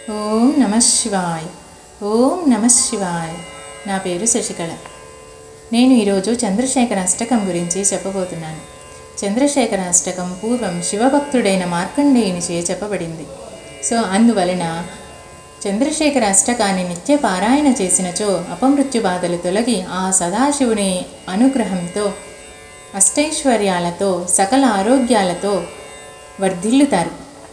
ఓం నమ శివాయ్ ఓం నమ శివాయ్ నా పేరు శశికళ నేను ఈరోజు చంద్రశేఖర అష్టకం గురించి చెప్పబోతున్నాను చంద్రశేఖర అష్టకం పూర్వం శివభక్తుడైన మార్కండేయునిచే చెప్పబడింది సో అందువలన చంద్రశేఖర అష్టకాన్ని నిత్య పారాయణ చేసినచో అపమృత్యు బాధలు తొలగి ఆ సదాశివుని అనుగ్రహంతో అష్టైశ్వర్యాలతో సకల ఆరోగ్యాలతో వర్ధిల్లుతారు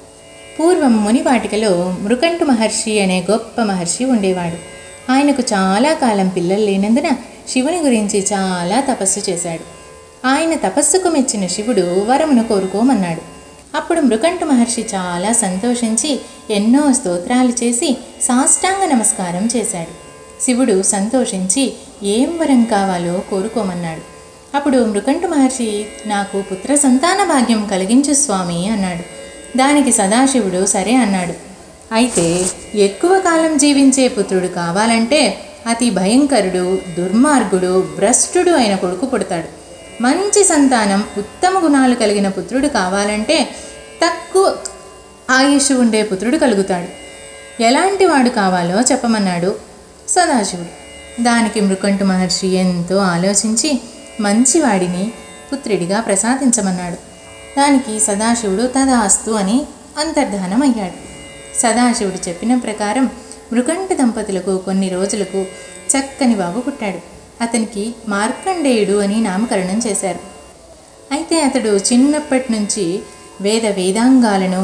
పూర్వం మునివాటికలో మృకంటు మహర్షి అనే గొప్ప మహర్షి ఉండేవాడు ఆయనకు చాలా కాలం పిల్లలు లేనందున శివుని గురించి చాలా తపస్సు చేశాడు ఆయన తపస్సుకు మెచ్చిన శివుడు వరమును కోరుకోమన్నాడు అప్పుడు మృకంటు మహర్షి చాలా సంతోషించి ఎన్నో స్తోత్రాలు చేసి సాష్టాంగ నమస్కారం చేశాడు శివుడు సంతోషించి ఏం వరం కావాలో కోరుకోమన్నాడు అప్పుడు మృకంటు మహర్షి నాకు పుత్ర సంతాన భాగ్యం కలిగించు స్వామి అన్నాడు దానికి సదాశివుడు సరే అన్నాడు అయితే ఎక్కువ కాలం జీవించే పుత్రుడు కావాలంటే అతి భయంకరుడు దుర్మార్గుడు భ్రష్టుడు అయిన కొడుకు పుడతాడు మంచి సంతానం ఉత్తమ గుణాలు కలిగిన పుత్రుడు కావాలంటే తక్కువ ఆయుష్ ఉండే పుత్రుడు కలుగుతాడు ఎలాంటి వాడు కావాలో చెప్పమన్నాడు సదాశివుడు దానికి మృకంటు మహర్షి ఎంతో ఆలోచించి మంచివాడిని పుత్రుడిగా ప్రసాదించమన్నాడు దానికి సదాశివుడు తదాస్తు అని అంతర్ధానం అయ్యాడు సదాశివుడు చెప్పిన ప్రకారం మృకంట దంపతులకు కొన్ని రోజులకు చక్కని బాబు పుట్టాడు అతనికి మార్కండేయుడు అని నామకరణం చేశారు అయితే అతడు చిన్నప్పటి నుంచి వేద వేదాంగాలను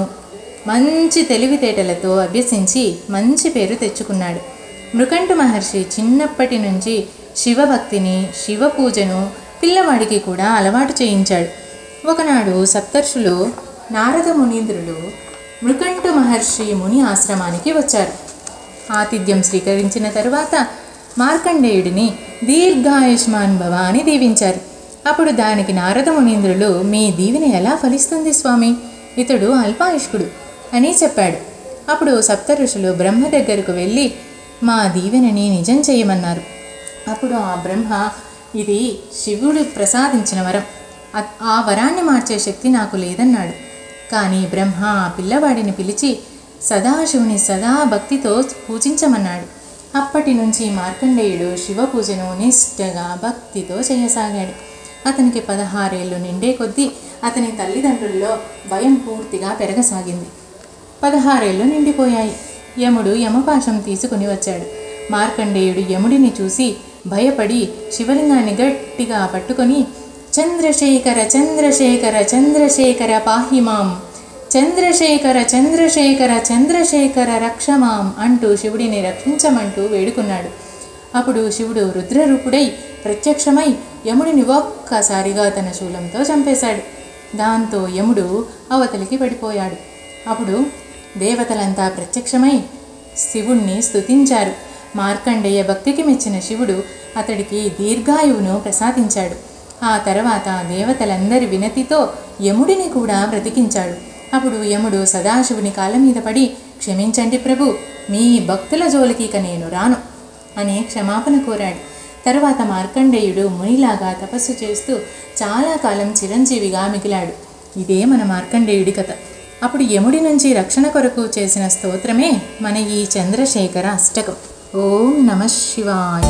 మంచి తెలివితేటలతో అభ్యసించి మంచి పేరు తెచ్చుకున్నాడు మృకంటు మహర్షి చిన్నప్పటి నుంచి శివభక్తిని శివ పూజను పిల్లవాడికి కూడా అలవాటు చేయించాడు ఒకనాడు సప్తర్షులు నారద మునీంద్రులు మృకంటు మహర్షి ముని ఆశ్రమానికి వచ్చారు ఆతిథ్యం స్వీకరించిన తరువాత మార్కండేయుడిని దీర్ఘాయుష్మాన్ భవ అని దీవించారు అప్పుడు దానికి నారద మునీంద్రులు మీ దీవెన ఎలా ఫలిస్తుంది స్వామి ఇతడు అల్పాయుష్కుడు అని చెప్పాడు అప్పుడు సప్త ఋషులు బ్రహ్మ దగ్గరకు వెళ్ళి మా దీవెనని నిజం చేయమన్నారు అప్పుడు ఆ బ్రహ్మ ఇది శివుడు ప్రసాదించిన వరం అ- ఆ వరాన్ని మార్చే శక్తి నాకు లేదన్నాడు కానీ బ్రహ్మ ఆ పిల్లవాడిని పిలిచి సదాశివుని సదా భక్తితో పూజించమన్నాడు అప్పటి నుంచి మార్కండేయుడు శివ పూజను నిష్ఠగా భక్తితో చేయసాగాడు అతనికి పదహారేళ్ళు నిండే కొద్దీ అతని తల్లిదండ్రుల్లో భయం పూర్తిగా పెరగసాగింది పదహారేళ్ళు నిండిపోయాయి యముడు యమపాశం తీసుకుని వచ్చాడు మార్కండేయుడు యముడిని చూసి భయపడి శివలింగాన్ని గట్టిగా పట్టుకొని చంద్రశేఖర చంద్రశేఖర చంద్రశేఖర పాహిమాం చంద్రశేఖర చంద్రశేఖర చంద్రశేఖర రక్షమాం అంటూ శివుడిని రక్షించమంటూ వేడుకున్నాడు అప్పుడు శివుడు రుద్రరూపుడై ప్రత్యక్షమై యముడిని ఒక్కసారిగా తన శూలంతో చంపేశాడు దాంతో యముడు అవతలికి పడిపోయాడు అప్పుడు దేవతలంతా ప్రత్యక్షమై శివుణ్ణి స్తుతించారు మార్కండేయ భక్తికి మెచ్చిన శివుడు అతడికి దీర్ఘాయువును ప్రసాదించాడు ఆ తర్వాత దేవతలందరి వినతితో యముడిని కూడా బ్రతికించాడు అప్పుడు యముడు సదాశివుని కాళ్ళ మీద పడి క్షమించండి ప్రభు మీ భక్తుల జోలికి ఇక నేను రాను అని క్షమాపణ కోరాడు తర్వాత మార్కండేయుడు మునిలాగా తపస్సు చేస్తూ చాలా కాలం చిరంజీవిగా మిగిలాడు ఇదే మన మార్కండేయుడి కథ అప్పుడు యముడి నుంచి రక్షణ కొరకు చేసిన స్తోత్రమే మన ఈ చంద్రశేఖర అష్టకం ఓం నమ శివాయ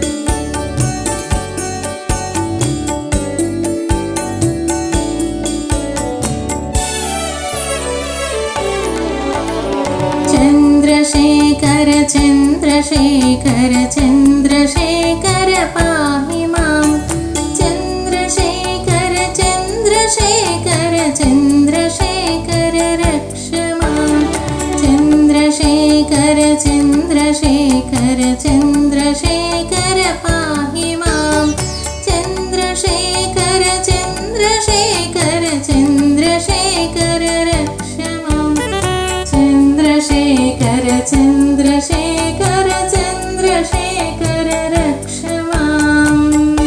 చంద్రశేఖర చంద్రశేఖర చంద్రశేఖర పాహి మాం చంద్రశేఖర చంద్రశేఖర చంద్రశేఖర రక్ష మాం చంద్రశేఖర చంద్రశేఖర చంద్రశేఖర పాహి మాం చంద్రశేఖర చంద్రశేఖర చంద్రశేఖర రక్ష మాం చంద్రశేఖర చంద్రశేఖర చంద్రశేఖర రక్ష మాం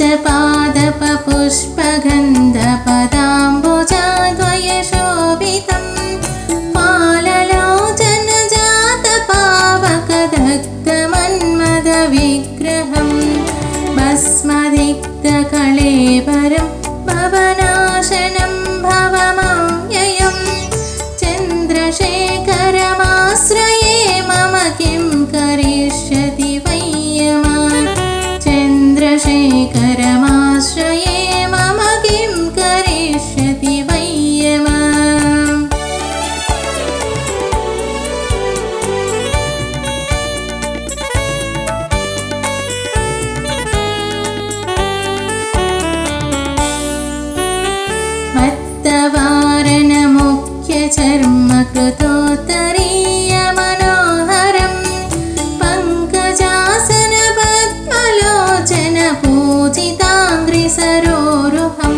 पादपपुष्पगन्धपदाम्बुजाद्वयशोभितं पाललोचनजातपावकदग्धमन्मदविग्रहं भस्मदिग्धकळेबरं भवनाशनं भवमव्ययं चन्द्रशेखरमाश्रये मम किं करिष्यति वैयमान् चन्द्रशेखरमाश्रये मम किं करिष्यति वैयमान् मत्तवारणमुख्यचर्मकृतोत्तरीयमनोहरं पङ्कजासनपद्मलोचनपूजिताङ्घ्रिसरोरुहं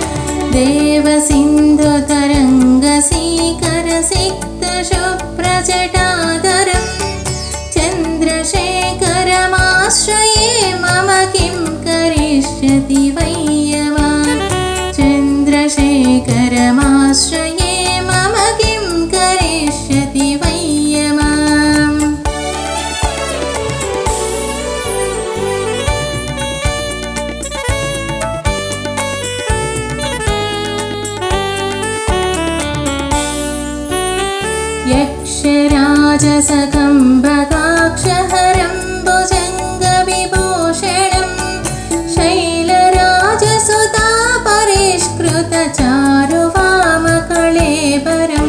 देवसिन्धुतरङ्गसीकरसिक्तशुभ्रजटाधरं चन्द्रशेखरमाश्रये मम किं करिष्यति वैयमान् चन्द्रशेखरमाश्रये मम किं करिष्यति वैयमाम् यक्षराजसकम्बकाक्षहरं भुजङ्गविभूषणं शैलराजसुता परिष्कृतचारुवामकळेबरं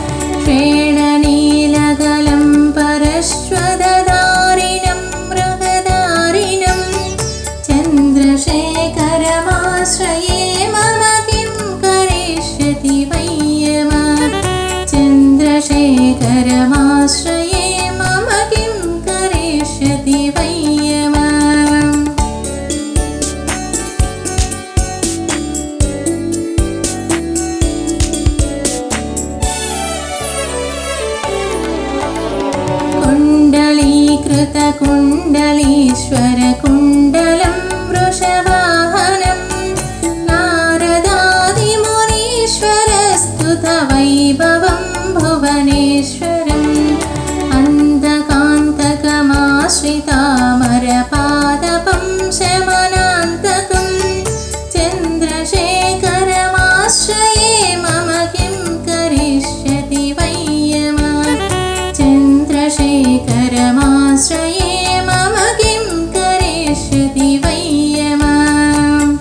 श्रेणनीलगलं परश्वदधारिणं मृगधारिणं चन्द्रशेखरमाश्रये मम किं करिष्यति वैयमान् चन्द्रशेखरमाश्रये मम किं करिष्यति वैयमान् कुण्डलीकृतकुण्डलीश्वरकुण्डलं वृषवाहनं नारदादिमुनीश्वरस्तुतवैभवं भुवनेश्वरम् अन्धकान्तकमाश्रितामरपादपं शमनान्तकं चन्द्रशेखरमाश्रये मम किं करिष्यति वैयमान् चन्द्रशेखरमाश्रये मम किं करिष्यति वैयमान्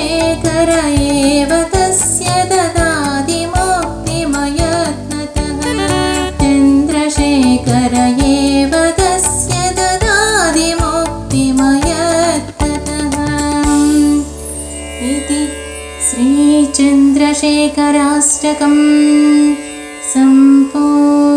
चन्द्रशेखर एव तस्य ददाति मुक्तिमयत्नतः चन्द्रशेखर एव तस्य ददाति मुक्तिमयत्नतः इति श्रीचन्द्रशेखराष्टकं सम्पूर्णम्